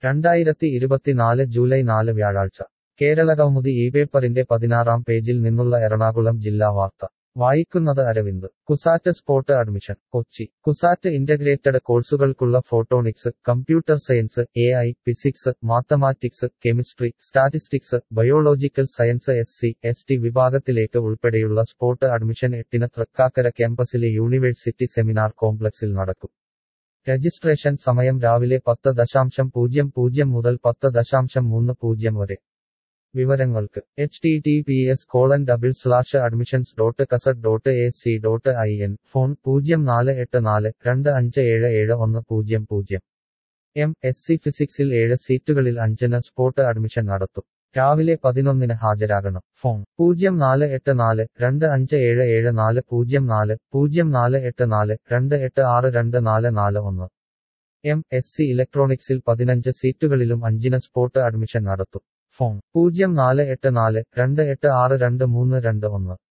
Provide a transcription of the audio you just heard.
രണ്ടായിരത്തി ഇരുപത്തിനാല് ജൂലൈ നാല് വ്യാഴാഴ്ച കേരളകൗമുദി ഈ പേപ്പറിന്റെ പതിനാറാം പേജിൽ നിന്നുള്ള എറണാകുളം ജില്ലാ വാർത്ത വായിക്കുന്നത് Aravind CUSAT spot admission Kochi CUSAT integrated കോഴ്സുകൾക്കുള്ള photonics computer science A I physics mathematics chemistry statistics biological science S C S T വിഭാഗത്തിലേക്ക് ഉൾപ്പെടെയുള്ള സ്പോട്ട് അഡ്മിഷൻ എട്ടിന് തൃക്കാക്കര ക്യാമ്പസിലെ യൂണിവേഴ്സിറ്റി സെമിനാർ കോംപ്ലക്സിൽ നടക്കും രജിസ്ട്രേഷൻ സമയം രാവിലെ പത്ത് ദശാംശം പൂജ്യം പൂജ്യം മുതൽ പത്ത് ദശാംശം മൂന്ന് പൂജ്യം വരെ വിവരങ്ങൾക്ക് H T T P S colon double slash admissions dot CUSAT dot A C dot I N phone പൂജ്യം നാല് എട്ട് നാല് രണ്ട് അഞ്ച് ഏഴ് ഏഴ് ഒന്ന് പൂജ്യം പൂജ്യം എം എസ് സി ഫിസിക്സിൽ ഏഴ് സീറ്റുകളിൽ അഞ്ചിന് സ്പോട്ട് അഡ്മിഷൻ നടത്തും രാവിലെ പതിനൊന്നിന് ഹാജരാകണം ഫോൺ പൂജ്യം നാല് എട്ട് നാല് രണ്ട് അഞ്ച് ഏഴ് ഏഴ് നാല് പൂജ്യം നാല് പൂജ്യം നാല് എട്ട് നാല് രണ്ട് എട്ട് ആറ് രണ്ട് നാല് നാല് ഒന്ന് എം എസ് സി ഇലക്ട്രോണിക്സിൽ പതിനഞ്ച് സീറ്റുകളിലും അഞ്ചിന് സ്പോട്ട് അഡ്മിഷൻ നടത്തും ഫോൺ പൂജ്യം നാല് എട്ട് നാല് രണ്ട് എട്ട് ആറ് രണ്ട് മൂന്ന് രണ്ട് ഒന്ന്